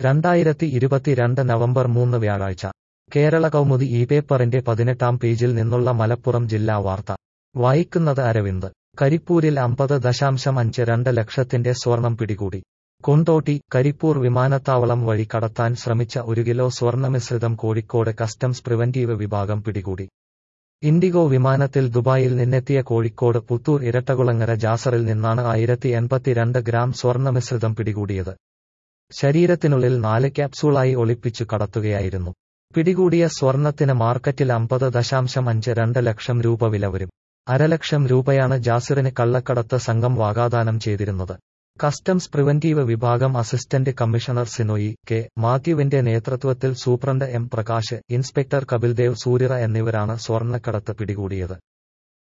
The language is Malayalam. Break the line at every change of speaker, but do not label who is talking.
രണ്ടായിരത്തി ഇരുപത്തിരണ്ട് നവംബർ മൂന്ന് വ്യാഴാഴ്ച കേരള കൗമുദി ഈ പേപ്പറിന്റെ പതിനെട്ടാം പേജിൽ നിന്നുള്ള മലപ്പുറം ജില്ലാ വാർത്ത വായിക്കുന്നത് അരവിന്ദ് കരിപ്പൂരിൽ അമ്പത് ദശാംശം അഞ്ച് രണ്ട് ലക്ഷത്തിന്റെ സ്വർണം പിടികൂടി കൊണ്ടോട്ടി കരിപ്പൂർ വിമാനത്താവളം വഴി കടത്താൻ ശ്രമിച്ച ഒരു കിലോ സ്വർണ്ണമിശ്രിതം കോഴിക്കോട് കസ്റ്റംസ് പ്രിവന്റീവ് വിഭാഗം പിടികൂടി ഇൻഡിഗോ വിമാനത്തിൽ ദുബായിൽ നിന്നെത്തിയ കോഴിക്കോട് പുത്തൂർ ഇരട്ടകുളങ്ങര ജാസറിൽ നിന്നാണ് ആയിരത്തി എൺപത്തിരണ്ട് ഗ്രാം സ്വർണ്ണമിശ്രിതം പിടികൂടിയത് ശരീരത്തിനുള്ളിൽ നാല് ക്യാപ്സൂളായി ഒളിപ്പിച്ചു കടത്തുകയായിരുന്നു പിടികൂടിയ സ്വർണത്തിന് മാർക്കറ്റിൽ അമ്പത് ദശാംശം അഞ്ച് രണ്ട് ലക്ഷം രൂപ വില വരും അരലക്ഷം രൂപയാണ് ജാസിറിന് കള്ളക്കടത്ത് സംഘം വാഗ്ദാനം ചെയ്തിരുന്നത് കസ്റ്റംസ് പ്രിവന്റീവ് വിഭാഗം അസിസ്റ്റന്റ് കമ്മീഷണർ സിനോയി കെ മാത്യുവിന്റെ നേതൃത്വത്തിൽ superintendent M Prakash inspector Kapildev സൂര്യറ എന്നിവരാണ് സ്വർണ്ണക്കടത്ത് പിടികൂടിയത്